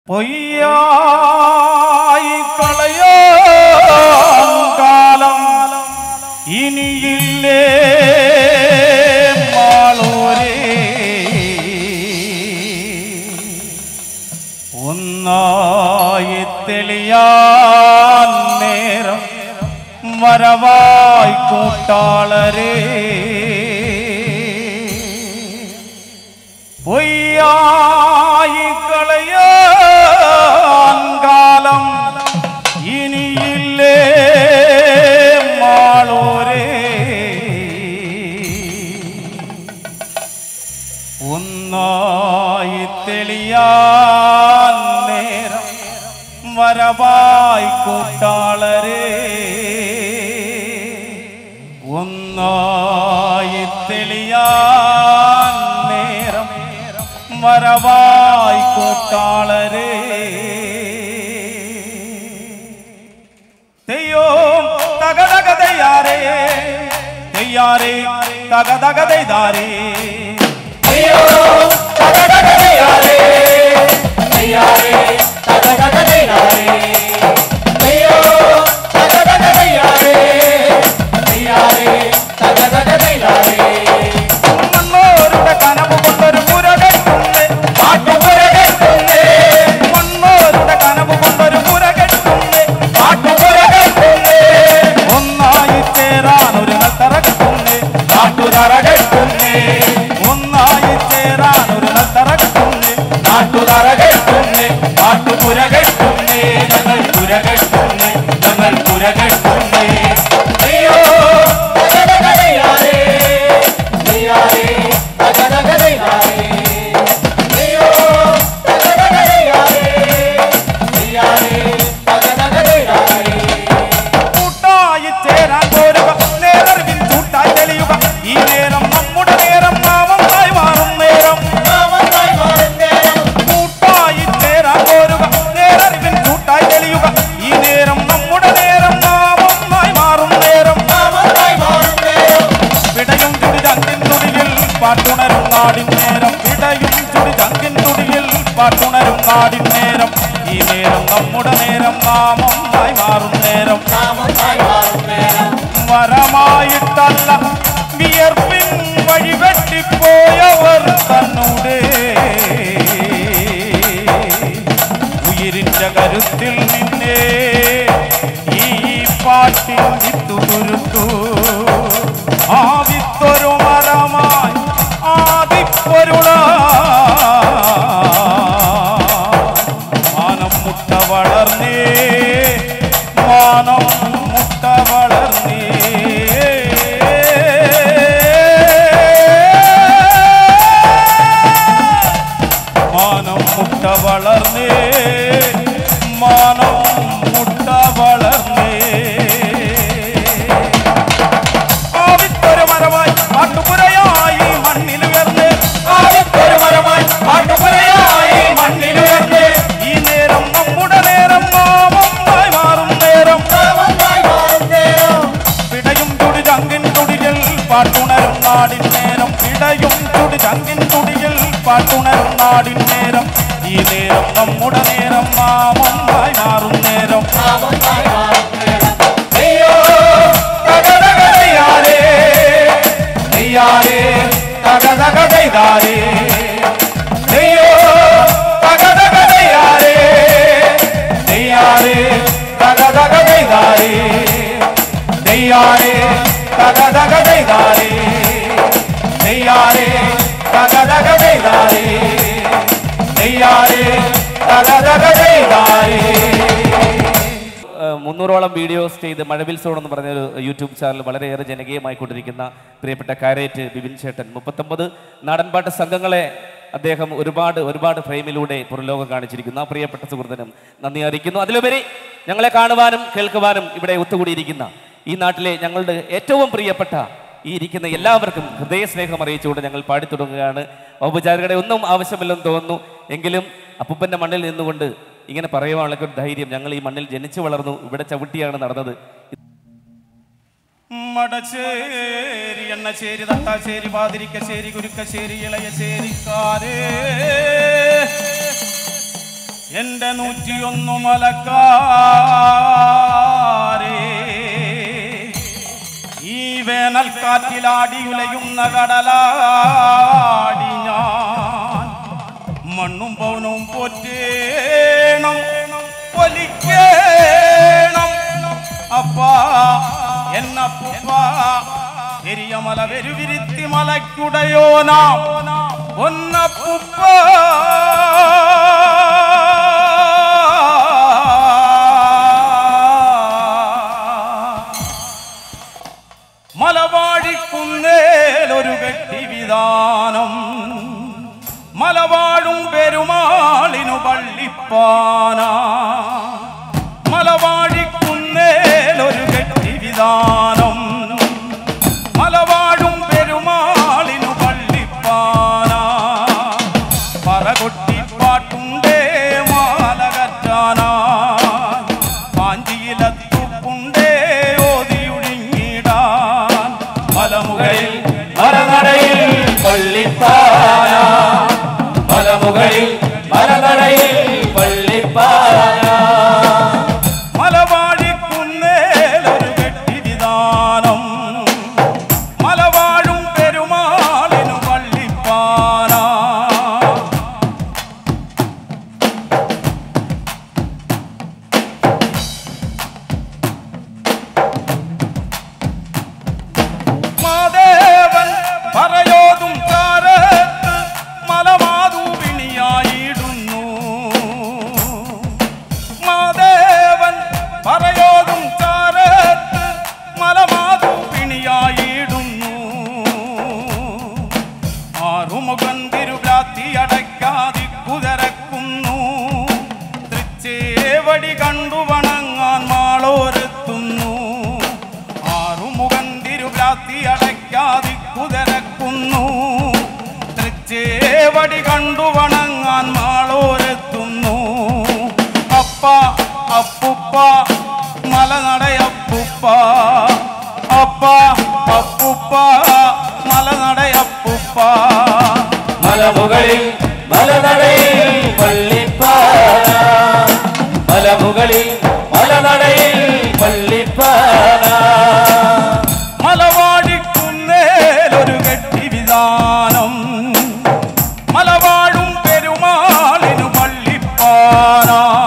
പൊയ്യായി കളയോ കാലം ഇനിയില്ലേ മാളൂരേ ഒന്നായി തെളിയാൻ നേരം വരവായി കൂട്ടാളരേ പൊയ്യായി കളയാൻ കാലം ഇനിയില്ലേ മാളൂരേ ഒന്നായി തെളിയാൻ നേരം വരവായി കൂട്ടാളരേ ഒന്നായി തെളിയാൻ നേരം വരവായി കൂട്ടാളരേ തെയ്യോം തകതക തെയ്യാരേ തെയ്യാരേ തകതക തെയ്താരേ മണ്ണോരുടെ കനവ് കൊണ്ടൊരു മുരകെട്ടുന്നേ പാട്ടുപുരകെട്ടുന്നേ മണ്ണോരുടെ കനവ് കൊണ്ടൊരു മുരകെട്ടുന്നേ പാട്ടുപുരകെട്ടുന്നേ ഒന്നായി ചേരാൻ ഒരു നത്തറകെട്ടുന്നേ നാട്ടുതറകെട്ടുന്നേ ഒന്നായി ചേരാൻ ഒരു നത്തറകെട്ടുന്നേ നാട്ടുതറകെട്ടുന്നേ പാട്ടുപുരകെട്ടുന്നേ ഞങ്ങൾ പുരകെട്ടുന്നേ ഞങ്ങൾ പുരകെട്ടുന്നേ അയ്യോ കൂട്ടായി ചേരാൻ പോരുക നേരറിവിൻ ചൂട്ടായി തെളിയുക ഈ നേരം നമ്മുടെ നേരം നാമമായി മാറും നേരം കൂട്ടായി ചേരാൻ പോരുക നേരറിവിൻ ചൂട്ടായി തെളിയുക ഈ നേരം നമ്മുടെ നേരം നാമമായി മാറും നേരം വിടയും ചുടി ചങ്കിൻ തുടിയിൽ പാട്ടുണരും നാടിൻ നേരം വിടയും ചുടി ചങ്കിൻ തുടിയിൽ പാട്ടുണരും നാടിൻ നേരം ഈ നേരം നമ്മുടെ നേരം നാമമായി മാറും നേരം വരമായിട്ടല്ല വിയർപ്പിൻ വഴിവെട്ടിപ്പോയവർ തന്നൂടെ ഉയിരിന്റെ കരുത്തിൽ നിന്നേ ഈ പാട്ടിൽ വിത്തുകുരുത്തു ആ വിത്തൊരു മരമായി ആദിപ്പൊരുള മാനം മുട്ട വളർന്നേ മാനം മുട്ട വളർന്നേ മാനം മുട്ട വളർന്നേ മാനം മുട്ട വളർന്നേ ആവിത്തൊരു മരമായി പാട്ടുപുരയായി മണ്ണിൽ ഉയർന്ന് ആവിത്തൊരു മരമായി പാട്ടുപുരയായി മണ്ണിൽ ഉയർന്ന് ഈ നേരം നമ്മുടെ നേരം നാമമായി മാറും നേരം പിടയും തുടി ചങ്കിൻ തുടിയിൽ പാട്ടുണരും നാടിൻ നേരം പിടയും തുടി ചങ്കിൻ തുടിയിൽ പാട്ടുണരും നാടിൻ നേരം ഈ നേരം നമ്മുടെ നേരം നാമമായി മാറും നേരം അയ്യോ തകതകതയാരേ നെയ്യാരേ തകതകതൈതാരേ നെയ്യോ തകതകതയാരേ നെയ്യാരേ തകതകതൈതാരേ നെയ്യാരേ തകതകതൈതാരേ നെയ്യാരേ തകതകതൈതാരേ നെയ്യാരേ തകതകതൈതാരേ ഏഹ് മുന്നൂറോളം വീഡിയോസ് ചെയ്ത് മഴവിൽ സോൺ എന്ന് പറഞ്ഞ ഒരു യൂട്യൂബ് ചാനൽ വളരെയേറെ ജനകീയമായിക്കൊണ്ടിരിക്കുന്ന പ്രിയപ്പെട്ട കാരേറ്റ് ബിബിൻ ചേട്ടൻ മുപ്പത്തൊമ്പത് നാടൻപാട്ട് സംഘങ്ങളെ അദ്ദേഹം ഒരുപാട് ഒരുപാട് ഫ്രെയിമിലൂടെ പുറലോകം കാണിച്ചിരിക്കുന്ന ആ പ്രിയപ്പെട്ട സുഹൃത്തിനും നന്ദി അറിയിക്കുന്നു അതിലുപരി ഞങ്ങളെ കാണുവാനും കേൾക്കുവാനും ഇവിടെ ഒത്തുകൂടിയിരിക്കുന്ന ഈ നാട്ടിലെ ഞങ്ങളുടെ ഏറ്റവും പ്രിയപ്പെട്ട ഈ ഇരിക്കുന്ന എല്ലാവർക്കും ഹൃദയ സ്നേഹം അറിയിച്ചുകൊണ്ട് ഞങ്ങൾ പാടിത്തുടങ്ങുകയാണ് ഔപചാരികയുടെ ഒന്നും ആവശ്യമില്ലെന്ന് തോന്നുന്നു എങ്കിലും അപ്പൂപ്പൻ്റെ മണ്ണിൽ നിന്നുകൊണ്ട് ഇങ്ങനെ പറയുവാനുള്ള ഒരു ധൈര്യം ഞങ്ങൾ ഈ മണ്ണിൽ ജനിച്ചു വളർന്നു ഇവിടെ ചവിട്ടിയാണ് നടന്നത് മടച്ചേരി എണ്ണച്ചേരി തട്ടാശ്ശേരി പാതിരിക്കശ്ശേരി കുരുക്കശ്ശേരി ഇളയശ്ശേരിക്കാരേ എന്റെ നൂറ്റിയൊന്നു മലക്കാരേ ഈ വേനൽക്കാറ്റിലാടിയുലയുന്ന കടലാടി ഞാൻ മണ്ണും പൗനവും പോറ്റേണം പൊലിക്കേണം അപ്പാ എന്നപ്പ പെരിയ മല വെരുവിരുത്തി മലയ്ക്കുടയോനാ ഒന്നപ്പുപ്പ മലവാഴിക്കുന്നേലൊരു കെട്ടി വിധാനം മലവാഴും പെരുമാളിനു പള്ളിപ്പാന മലവാഴിക്കുന്നേലൊരു കെട്ടി വിധാനം മലവാഴും പെരുമാളിനു പള്ളിപ്പാന പറകൊട്ടിപ്പാട്ടുണ്ടേ മാലകറ്റാനാ പാഞ്ചിയിലത്തുപ്പുണ്ടേ ഓതിയുഴിഞ്ഞിടാൻ മലമുകളിൽ മലനടയിൽ പള്ളിപ്പാന മലമുകളിൽ മലനടയിൽ പള്ളിപ്പാന മലവാഴിക്കുന്നേലൊരു കെട്ടിവിധാനം മലവാഴും പെരുമാളിനു പള്ളിപ്പാന മാദേവൻ പറയോതും ചാരത്ത് മലമാതു വിണിയായിടുന്നു മാദേവൻ പറയോതും ചാരത്ത് മലമാതു പിണിയായിടുന്നു ആറുമുഖൻ തിരുവ്രാത്തി അടയ്ക്കാതി കുതിരക്കുന്നു തൃച്ചേവടി കണ്ടു വണങ്ങാൻ മാളോരെത്തുന്നു ആറുമുഖൻ തിരുവ്രാത്തി അടയ്ക്കാതി കുതിരക്കുന്നു തൃച്ചേവടി കണ്ടു വണങ്ങാൻ മാളോരെത്തുന്നു അപ്പ അപ്പുപ്പ മലനടയപ്പുപ്പ അപ്പ അപ്പുപ്പ മലനടയപ്പുപ്പ മലമുകളിൽ മലനടയിൽ പള്ളിപ്പാന മലമുകളിൽ മലനടയിൽ പള്ളിപ്പാന മലവാടിക്കുന്നേലൊരു കെട്ടി വിധാനം മലവാഴും പെരുമാളിനു പള്ളിപ്പാന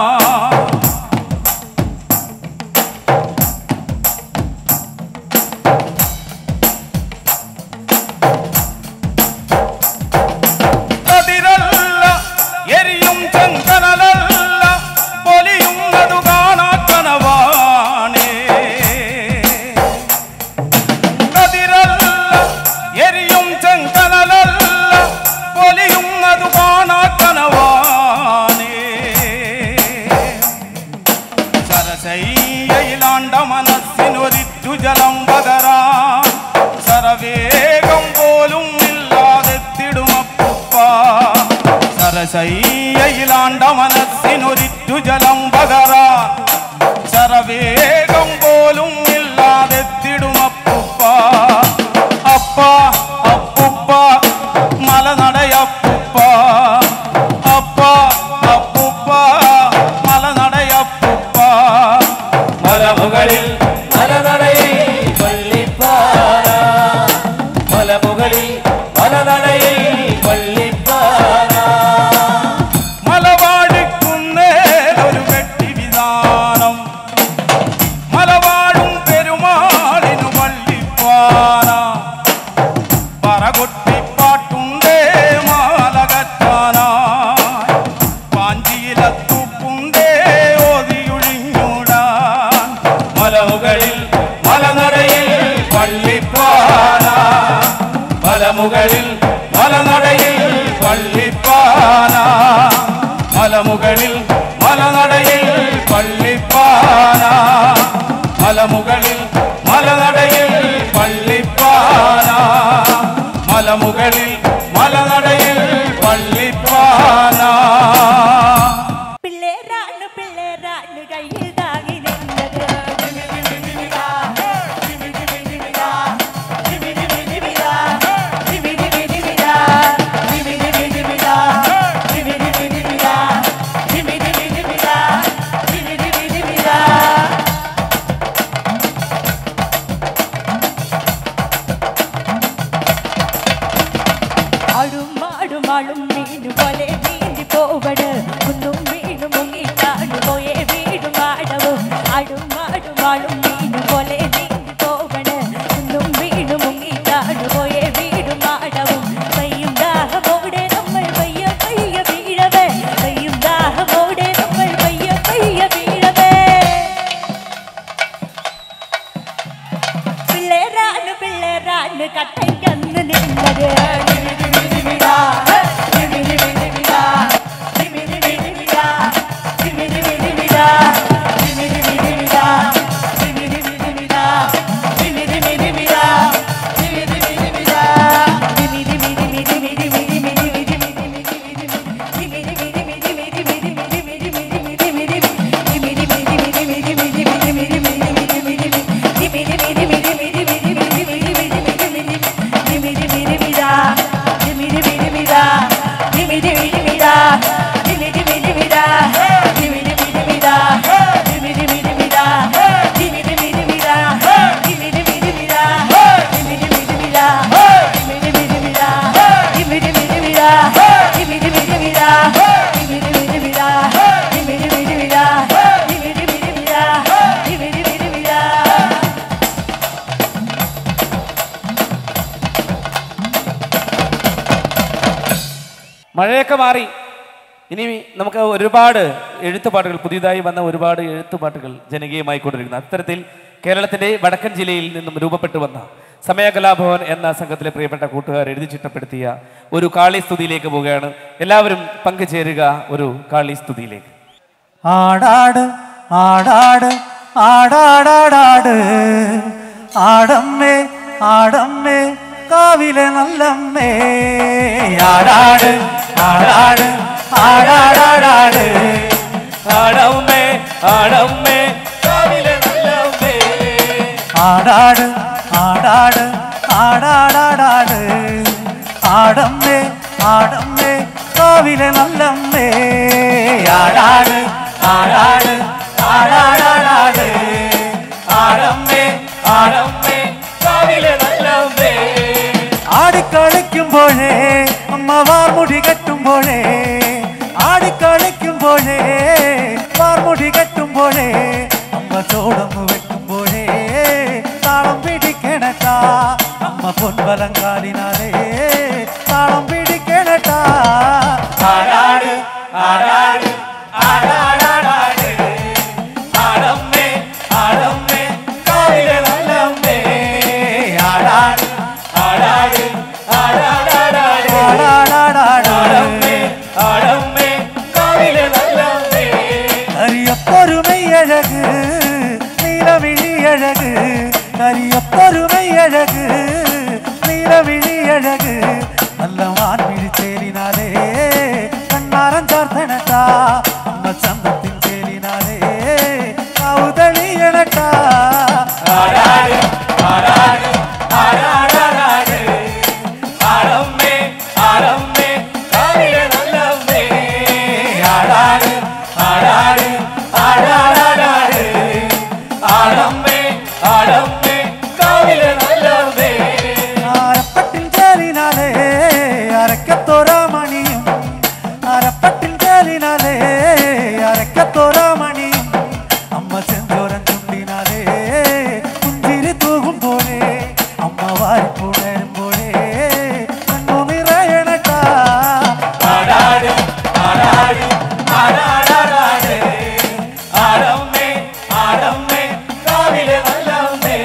കതിരല്ല എരിയും ചെങ്കനലല്ല പൊലിയുന്നതു കാണാക്കനവാണേ കതിരല്ല എരിയും ചെങ്കനലല്ല പൊലിയുന്നതു കാണാക്കനവാണേ സരസയ്യയിലാണ്ട മനസ്സിനൊരിറ്റു ജലം പകരാൻ സരവേഗം പോലും ഇല്ലാതെത്തിടുമപ്പുപ്പ സരസയ്യയിലാണ്ട മനസ്സിനൊരിറ്റു ജലം പകരാൻ സരവേഗം പോലും ഇല്ലാതെത്തിടുമപ്പുപ്പ അപ്പ അപ്പുപ്പ മലനടയപ്പുപ്പ അപ്പ അപ്പുപ്പ മലനടയപ്പുപ്പ മലമുകളിൽ മലനടയിൽ പള്ളിപ്പാന മലമുകളിൽ മലനടയിൽ പള്ളിപ്പാന മലവാടിക്കുന്നേലൊരു വെട്ടി വിധാനം മലവാടും പെരുമാളിനു പള്ളിപ്പാന പറകൊട്ടിപ്പാട്ടുണ്ടേ മാലകറ്റാനായി പാഞ്ചിയിലത്തുപ്പുണ്ടേ ഓതിയൊഴിഞ്ഞൂടാൻ മലമുകളിൽ മലനടയിൽ പള്ളിപ്പാന മലമുകളിൽ മലനടയിൽ പള്ളിപ്പാന മലമുകളിൽ മലനടയിൽ പള്ളിപ്പാന മലമുകളിൽ മലനടയിൽ പള്ളിപ്പാന മലമുകളിൽ മലനടയിൽ പള്ളിപ്പാന പിള്ളേരാണ് പിള്ളേരാണ് കയ്യിൽ താങ്ങി നിന്നത് ിമിടിമിടിമിടാ മഴയൊക്കെ മാറി ഇനി നമുക്ക് ഒരുപാട് എഴുത്തുപാട്ടുകൾ പുതിയതായി വന്ന ഒരുപാട് എഴുത്തുപാട്ടുകൾ ജനകീയമായിക്കൊണ്ടിരിക്കുന്നു അത്തരത്തിൽ കേരളത്തിന്റെ വടക്കൻ ജില്ലയിൽ നിന്നും രൂപപ്പെട്ടു വന്ന സമയകലാഭവൻ എന്ന സംഘത്തിലെ പ്രിയപ്പെട്ട കൂട്ടുകാർ എഴുതി ചിട്ടപ്പെടുത്തിയ ഒരു കാളി സ്തുതിയിലേക്ക് പോവുകയാണ് എല്ലാവരും പങ്കുചേരുക ഒരു കാളി സ്തുതിയിലേക്ക് ആടാട് ആടാട് ആടാടാടാട് ആടമ്മേ ആടമ്മേ കാവിലെ നല്ലമ്മേ ആടാട് ആടാട് ആടാടാടാട് ആടമ്മേ ആടമ്മേ കാവിലെ നല്ലമ്മേ ആടാട് ആടാട് ആടാടാടാട് ആടമ്മേ ആടമ്മേ കാവിലെ നല്ലമ്മേ ആടാട് ആടാട് ആടാടാടാട് ആടമ്മേ ആടമ്മേ കാവിലെ നല്ലമ്മേ ആടിക്കളിക്കുമ്പോഴേ അമ്മ വാർമുടി കെട്ടുമ്പോഴേ ആടിക്കളിക്കുമ്പോഴേ വാർമുടി കെട്ടുമ്പോഴേ അമ്മ ചോടന്ന് വെക്കുമ്പോഴേ താളം പിടിക്കണട്ടാ അമ്മ പൊൻവലം കാലിനാലേ താളം പിടിക്കണട്ടാ ആടാട് ആടാട് ആടാടാടാട് ആടമ്മേ ആടമ്മേ കാവിലെ നല്ലമ്മേ ആടാട് ആടാട് ആടാടാടാട് ആടാടാടാടമ്മേ ആടമ്മേ കാവിലെ നല്ലമ്മേ കരിയപ്പൊരുമൈയഴക് നീലവിഴിയഴക് കരിയപ്പൊരുമൈയഴക് നീലവിഴിയഴക് നല്ല വാൻ പിടിച്ചേലിനാലേ കണ്ണാരം ചാർത്തണട്ടാ അമ്മ ചന്തത്തിൻ ചേലിനാലേ കൗതളിയണട്ടാ ആടാട് ആടാട് ആടാടാടാട് ആടമ്മേ ആടമ്മേ കാവിലെ നല്ലമ്മേ ആടാട് ആടാട് ആടാടാടാട് ആടമ്മേ ആടമ്മേ കാവിലെ നല്ലമ്മേ ആരപ്പട്ടിൻ ചേലിനാലേ അരക്കത്തോരാമണിയും അരപ്പട്ടിൻ ചേലിനാലേ അരക്കത്തോരാമണിയും അമ്മ ചെന്തോരൻ ചുണ്ടിനാലേ പുഞ്ചിരി തൂകുമ്പോഴേ അമ്മ വാരിപ്പുണരുമ്പോഴേ കണ്ണു നിറയണട്ടാ ആടാട് ആടാട് ആടാടാടാട് ആടമ്മേ ആടമ്മേ കാവിലെ നല്ലമ്മേ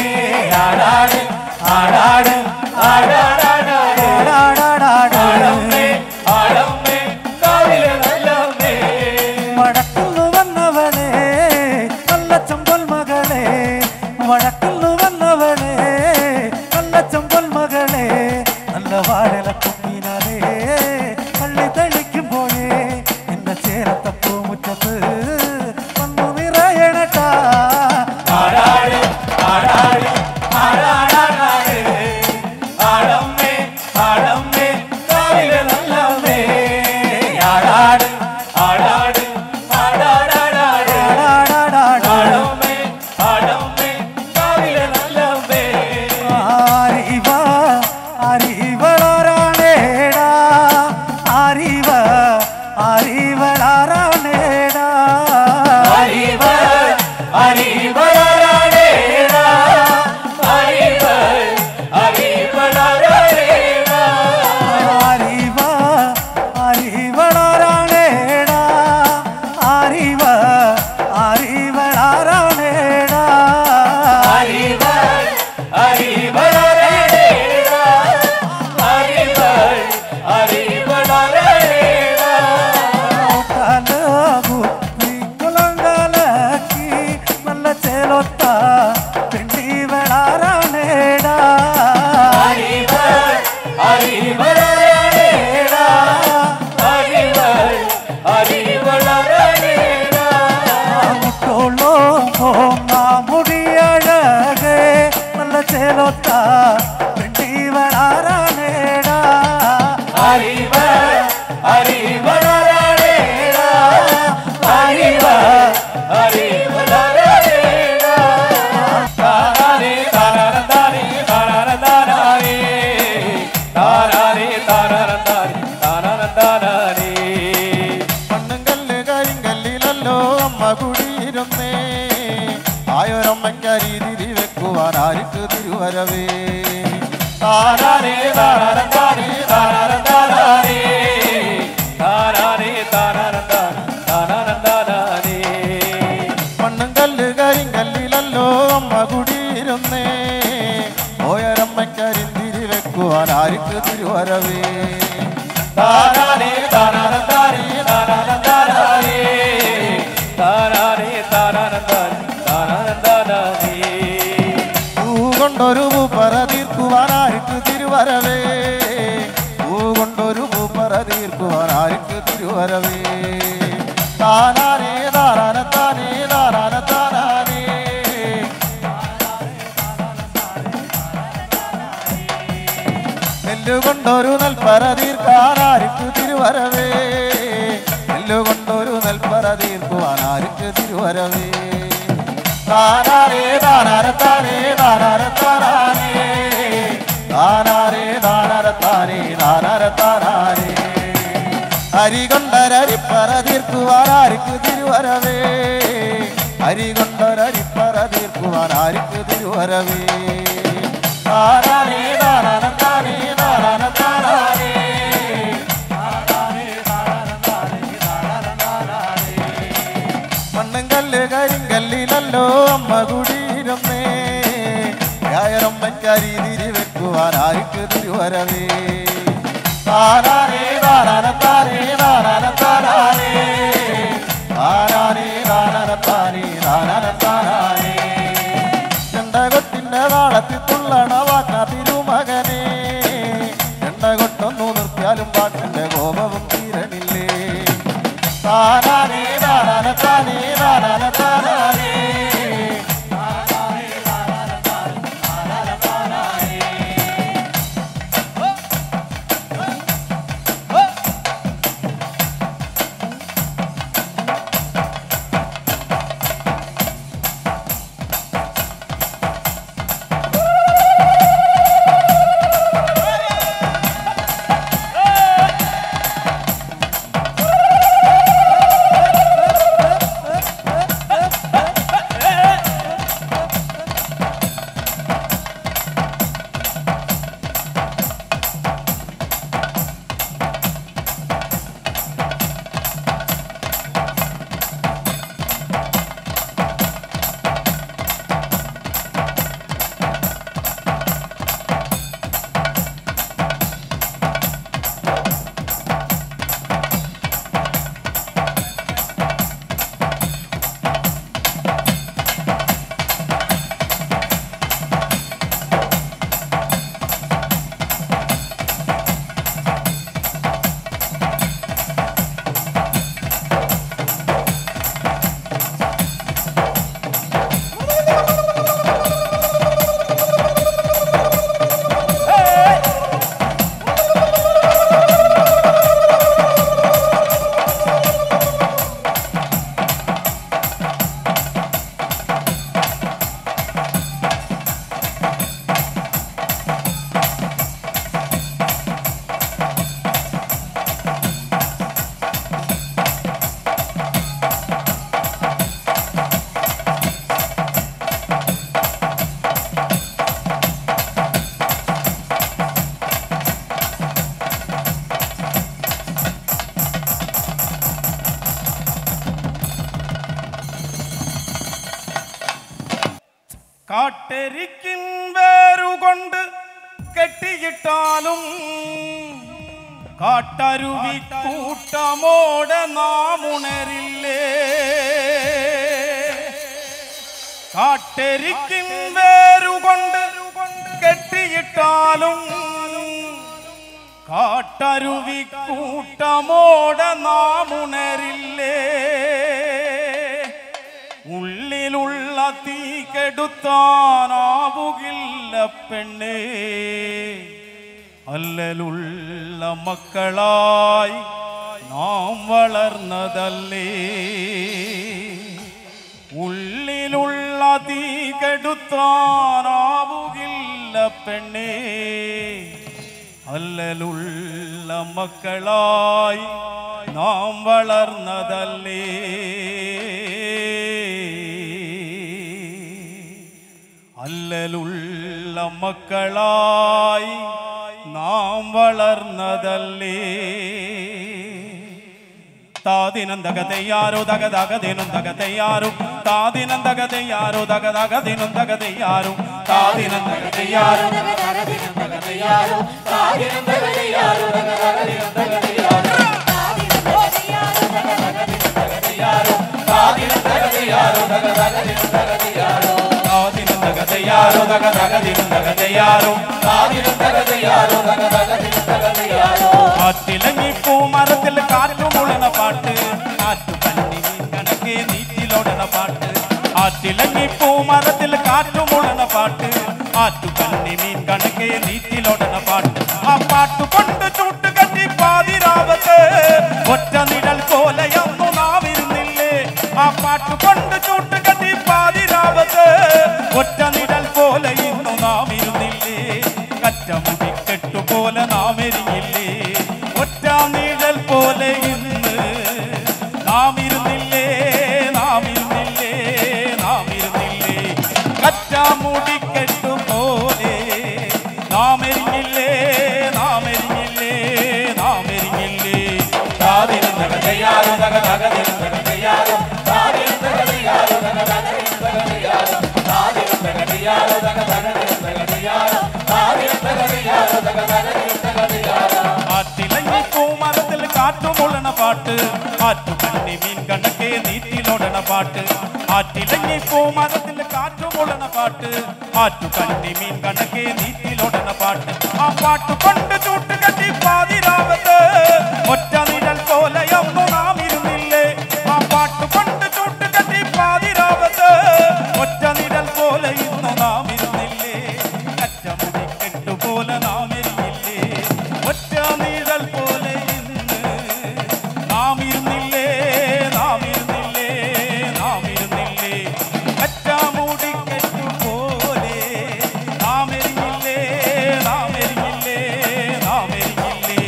ആടാട് ആടാട് ആടാടാടാട് ആടാടാടാടമ്മേ ആടമ്മേ കാവിലെ നല്ലമ്മേ വടക്കുന്നു വന്നവളെ നല്ല ചമ്പൽ മകളെ വടക്കുന്നു വന്നവളെ നല്ല ചമ്പൽ മകളെ നല്ല വാഴല കുഞ്ഞിനാലേ പള്ളി തെളിക്കുമ്പോഴേ എന്റെ ചേരത്തപ്പൂ മുറ്റത്ത് വന്നു നിറയണട്ടാ ആടാട് ആടാട് ആടാടാടാട് ആടമ്മേ ആടമ്മേ കാവിലെ നല്ലമ്മേ ആടാട് ആടാട് ആടാടാടാട് ആടമ്മേ ആടമ്മേ കാവിലെ നല്ലമ്മേ അറിവ അറിവളാരാണേടാ അറിവ അറിവളാരാണേടാ അറിവ അറിവളാരാണേടാ അറിവ അറിവളാരാണേടാ അറിവ അറിവളാരാണേടാ അറിവ അറിവളാരാണേടാ അറിവ അറിവളാരാണേടാ അറിവ അറിവളാരാണേടാ തലകുത്തി കുളങ്കലക്കി നല്ല ചേലൊത്ത പെണ്ണി വെളാറാണേടാ അറിവ അറിവളാരാണേടാ അറിവ അറിവളാരാണേടാ മുട്ടോളോ പോന്ന മുടിയഴകേ നല്ല ചേലൊത്ത പെണ്ണി വെളാറാണേടാ അറിവ അറിവളാരാണേടാ അറിവ അറിവളാരാണേടാ താരാരേ താരാരന്താരേ താരാരന്താരേ താരാരേ താരാരന്താരേ താരാരന്താരേ മണ്ണുങ്കല്ല് കരിങ്കല്ലിലല്ലോ അമ്മ കുടിയിരുന്നേ ആയൊരമ്മയ്ക്ക രീതി വെക്കുവാൻ ആർക്ക് തിരുവരവേ താരാരേ താരാരന്താരേ താരാരന്താരേ കുടിയിരുന്നേ പോയരമ്മയ്ക്കരിന്തിരി വെക്കുവാൻ ആർക്ക് തിരുവരവേ താരാനേ താരാനന്ദാനേ താരാനന്ദാനേ താരാനേ താരാനന്ദാനേ താരാനന്ദാനേ പൂ കൊണ്ടൊരു പൂപ്പറ തീർക്കുവാൻ ആർക്ക് തിരുവരവേ പൂ കൊണ്ടൊരു പൂപ്പറ തീർക്കുവാൻ ആർക്ക് തിരുവരവേ താനാനേ താരാനത്താനേ താരാനത്താനേ നെല്ലുകൊണ്ടൊരു നെൽപ്പറ തീർക്കാൻ ആർക്ക് തിരുവരവേ നെല്ലുകൊണ്ടൊരു നെൽപ്പറ തീർക്കുവാൻ ആർക്ക് തിരുവരവേ താനാരേ താനാരത്താനേ താനാരത്താനേ താനാരേ താനാരത്താനേ താനാരത്താനേ അരി കൊണ്ടൊരരിപ്പറ തീർക്കുവാൻ ആർക്ക് തിരുവരവേ അരി കൊണ്ടൊരരിപ്പറ തീർക്കുവാൻ ആർക്ക് തിരുവരവേ താനാരേ താനാരത്താനേ താനാരത്താനേ മണ്ണും കല്ല് കരിങ്കല്ലിലല്ലോ അമ്മ കുടിയിരുന്നേ വ്യായറമ്മയ്ക്കരി തിരി വെക്കുവാൻ ആർക്ക് തിരുവരവേ താനാരേ താനാനത്താനേ താനാനത്താനേ താനാനേ താനാനത്താനേ താനാനത്താനേ ചെണ്ടകൊട്ടിന്റെ താളത്തിൽ തുള്ളണ വാക്ക തിരുമകനെ ചെണ്ടകൊട്ടൊന്നു നിർത്തിയാലും വാക്കിന്റെ കോപവും തീരണില്ലേ താനാനേ താനാനത്താനേ താനാനത്താനേ കാട്ടെരിക്കിൻ വേരുകൊണ്ട് കെട്ടിയിട്ടാലും കാട്ടരുവി കൂട്ടമോടെ നാം ഉണരില്ലേ കാട്ടെരിക്കിൻ വേരുകൊണ്ട് കെട്ടിയിട്ടാലും കാട്ടരുവി കൂട്ടമോടെ നാം ഉണരില്ലേ ഉള്ളിലുള്ള തീ കെടുത്താനാവുകില്ല പെണ്ണേ അല്ലലുള്ള മക്കളായി നാം വളർന്നതല്ലേ ഉള്ളിലുള്ള തീ കെടുത്താനാവുകില്ല പെണ്ണേ അല്ലലുള്ള മക്കളായി നാം വളർന്നതല്ലേ അല്ലലുള്ള മക്കളായി നാം വളർന്നതല്ലേ താദിനം തക തെയ്യാറു തക തക ദിനം തക തെയ്യാറു താദിനം തക തെയ്യാറു തക തക ദിനം തക തെയ്യാറു താദിനം തക തെയ്യാറു താദിനം തക തെയ്യാറു തക തക ദിനം തക തെയ്യാറു ആറ്റിലങ്ങി പൂമരത്തിൽ കാറ്റുമുളണ പാട്ട് ആറ്റു കണ്ണി മീൻ കണക്കെ നീറ്റിലോടണ പാട്ട് ആറ്റിലങ്ങി പൂമരത്തിൽ കാറ്റുമുളണ പാട്ട് ആറ്റു കണ്ണി മീൻ കണക്കെ നീറ്റിലോടണ പാട്ട് ആ പാട്ട് കൊണ്ട് ചൂട്ട് കട്ടി പാതിരാവത്ത് ഒറ്റ നിഴൽ പോലെയൊന്നു നാവിരുന്നില്ലേ ആ പാട്ട് കൊണ്ട് ചൂട്ട് കട്ടി പാതിരാവത്ത് ഒറ്റ നിഴൽ പോലെ ഇന്നു നാം ഇരുന്നില്ലേ കറ്റമുടി കെട്ടുപോലെ നാം എരിഞ്ഞില്ലേ ഒറ്റ നിഴൽ പോലെ ഇന്ന് നാം ഇരുന്നില്ലേ നാം ഇരുന്നില്ലേ നാം ഇരുന്നില്ലേ കറ്റമുടി കെട്ടുപോലെ നാം എരിഞ്ഞില്ലേ നാം എരിഞ്ഞില്ലേ നാം എരിഞ്ഞില്ലേ താതിരം തക തയ്യാറു തക തക ദിനം തക തയ്യാറു താതിരം തക തയ്യാറു തക തക ദിനം തക തയ്യാറു താതിരം തക തയ്യാറു തക തക ദിനം തക തയ്യാറു താതിരം തക തയ്യാറു തക തക ദിനം തക തയ്യാറു ആറ്റിലങ്ങി പൂമരത്തിൽ കാറ്റുമുളണ പാട്ട് ആറ്റു കണ്ണി മീൻ കണക്കെ നീറ്റിലോടണ പാട്ട് ആറ്റിലങ്ങി പൂമരത്തിൽ കാറ്റുമുളണ പാട്ട് ആറ്റു കണ്ണി മീൻ കണക്കെ നീറ്റിലോടണ പാട്ട് ആ പാട്ട് കൊണ്ട് ചൂട്ട് കട്ടി പാതിരാവത്ത് ഒറ്റ നിഴൽ പോലെയൊന്നു നാം ഇരുന്നില്ലേ ആ പാട്ട് കൊണ്ട് ചൂട്ട് കട്ടി പാതിരാവത്ത് ഒറ്റ നിഴൽ പോലെ ഇന്നു നാം ഇരുന്നില്ലേ കറ്റമുടി കെട്ടുപോലെ നാം എരിഞ്ഞില്ലേ ഒറ്റ നിഴൽ പോലെ ഇന്ന് നാം ഇരുന്നില്ലേ നാം ഇരുന്നില്ലേ നാം ഇരുന്നില്ലേ കറ്റാമുടി കെട്ടുപോലെ നാം എരിഞ്ഞില്ലേ നാം എരിഞ്ഞില്ലേ നാം എരിഞ്ഞില്ലേ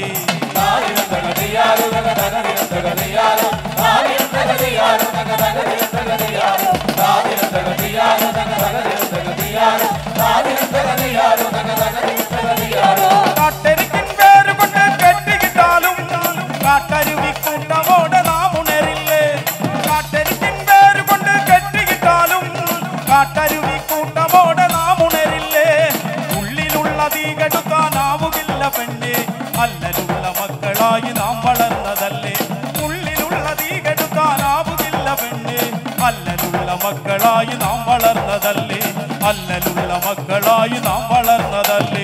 കാട്ടരിക്കിൻ പേരുകൊണ്ട് കെട്ടിക്കിട്ടാലും കാട്ടരുവി കൂട്ടമോടെ നാം ഉണരില്ലേ കാട്ടരിക്കിൻ പേരുകൊണ്ട് കെട്ടിക്കിട്ടാലും കാട്ടരുവി കൂട്ടമോടെ നാം ഉണരില്ലേ ഉള്ളിലുള്ള തീ കെടുത്താനാവുകില്ല പെണ്ണെ അല്ലലുള്ള മക്കളായി നാം വളർന്നതല്ലേ ഉള്ളിലുള്ള തീ കെടുത്താനാവുകില്ല പെണ്ണെ അല്ലലുള്ള മക്കളായി നാം വളർന്നതല്ലേ അല്ലലുള്ള മക്കളായി നാം വളർന്നതല്ലേ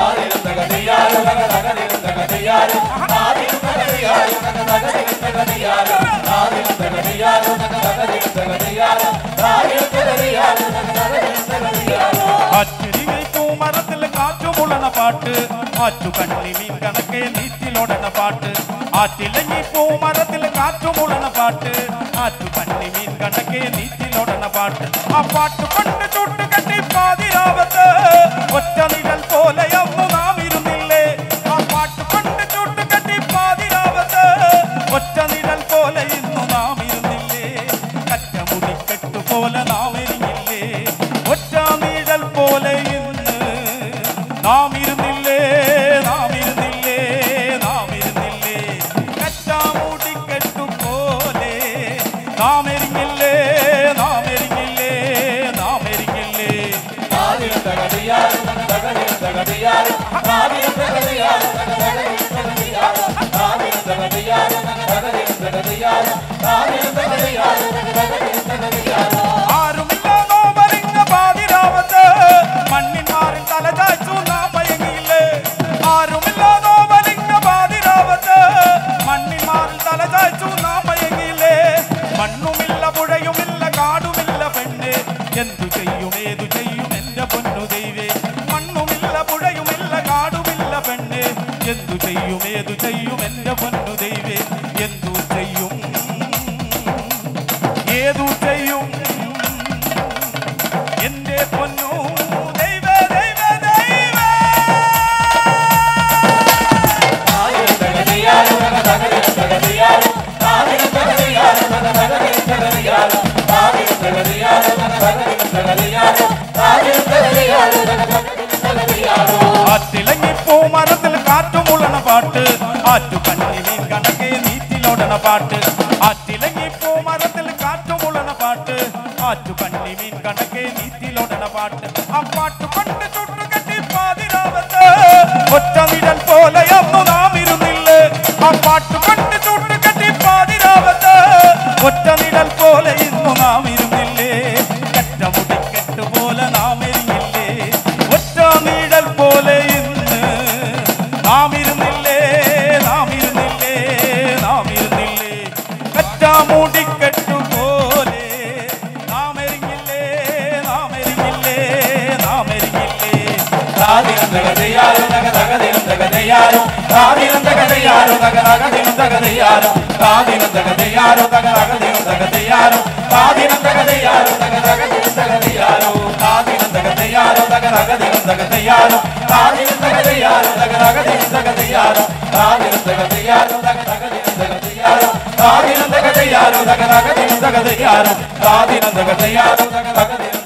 അച്ചിരികை പൂമരത്തിൽ കാറ്റുമുളണ പാട്ട് ആറ്റു കണ്ണി മീൻ കണക്കെ നീറ്റിലോടണ പാട്ട് ആറ്റിലങ്ങി പൂമരത്തിൽ കാറ്റുമുളണ പാട്ട് ആറ്റു കണ്ണി മീൻ കണക്കെ നീറ്റിലോടണ പാട്ട് ആ പാട്ട് കൊണ്ട് ചൂട്ട് കട്ടി പാതിരാവത്ത് ഒറ്റ നിഴൽ പോലെയൊന്നു നാം ഇരുന്നില്ലേ ആ പാട്ട് കൊണ്ട് ചൂട്ട് കട്ടി പാതിരാവത്ത് ഒറ്റ നിഴൽ പോലെ ഇന്നു നാം ഇരുന്നില്ലേ കറ്റമുടി കെട്ടുപോലെ നാം എരിഞ്ഞില്ലേ ഒറ്റ നിഴൽ പോലെ ഇന്ന് നാം ഇരുന്നില്ലേ നാം ഇരുന്നില്ലേ നാം ഇരുന്നില്ലേ കറ്റാമുടി കെട്ടുപോലെ നാം എരിഞ്ഞില്ലേ നാം എരിഞ്ഞില്ലേ നാം എരിഞ്ഞില്ലേ ആരുമില്ലാതോ വരിഞ്ഞ പാതിരാവത്ത് മണ്ണിൻ മാറിൻ തലചായ്ച്ചു നാം മയങ്ങിയില്ലേ ആരുമില്ലാതോ വരിഞ്ഞ പാതിരാവത്ത് മണ്ണിൻ മാറിൻ തലചായ്ച്ചു നാം മയങ്ങിയില്ലേ മണ്ണുമില്ല പുഴയുമില്ല കാടുമില്ല പെണ്ണ് എന്തു ചെയ്യും ഏതു ചെയ്യും എന്റെ പൊന്നു ദൈവേ മണ്ണുമില്ല പുഴയുമില്ല കാടുമില്ല പെണ്ണ് എന്തു ചെയ്യും ഏതു ചെയ്യും എന്റെ പൊന്നു ദൈവേ എന്തു ചെയ്യും ഏതു ചെയ്യും എന്റെ പൊന്നു ദൈവ ദൈവ ദൈവ ആറ്റിലങ്ങി പൂമരത്തിൽ കാറ്റുമുളണ പാട്ട് ആറ്റു കണ്ണി മീൻ കണക്കെ നീറ്റിലോടണ പാട്ട് ആറ്റു കണ്ണി മീൻ കണക്കെ നീറ്റിലോടണ പാട്ട് ആ പാട്ട് പണ്ട് ചുട്ടുകെട്ടി പാതിരാവത്ത് ഒറ്റ നിഴൽ പോലെയൊന്നു നാം ഇരുന്നില്ലേ ആ പാട്ട് പണ്ട് ചുട്ടുകെട്ടി പാതിരാവത്ത് ഒറ്റ നിഴൽ പോലെ ഇന്നു നാം ഇരുന്നില്ലേ കറ്റ മുടിക്കെട്ട് പോലെ നാം എരിഞ്ഞില്ലേ ഒറ്റ നിഴൽ പോലെ ഇന്ന് നാം ഇരുന്നില്ലേ നാം ഇരുന്നില്ലേ നാം ഇരുന്നില്ലേ കറ്റ മൂടിക്കെട്ടു പോലെ നാം എരിഞ്ഞില്ലേ നാം എരിഞ്ഞില്ലേ നാം എരിഞ്ഞില്ലേ താദിനം തകതയാരോ തക തകദിനം തകതയാരോ താദിനം തകതയാരോ തക തകദിനം തകതയാരോ താദിനം തകതയാരോ തക തകദിനം തകതയാരോ താദിനം തകതയാരോ തക തകദിനം തകതയാരോ താദിനം തകതയാരോ തക തകദിനം തകതയാരോ താദിനം തകതയാരോ തക തകദിനം തകതയാരോ താദിനം തകതയാരോ തക തകദിനം തകതയാരോ താദിനം തകതയാരോ തക തകദിനം തകതയാരോ താദിനം തകതയാരോ തക തകദിനം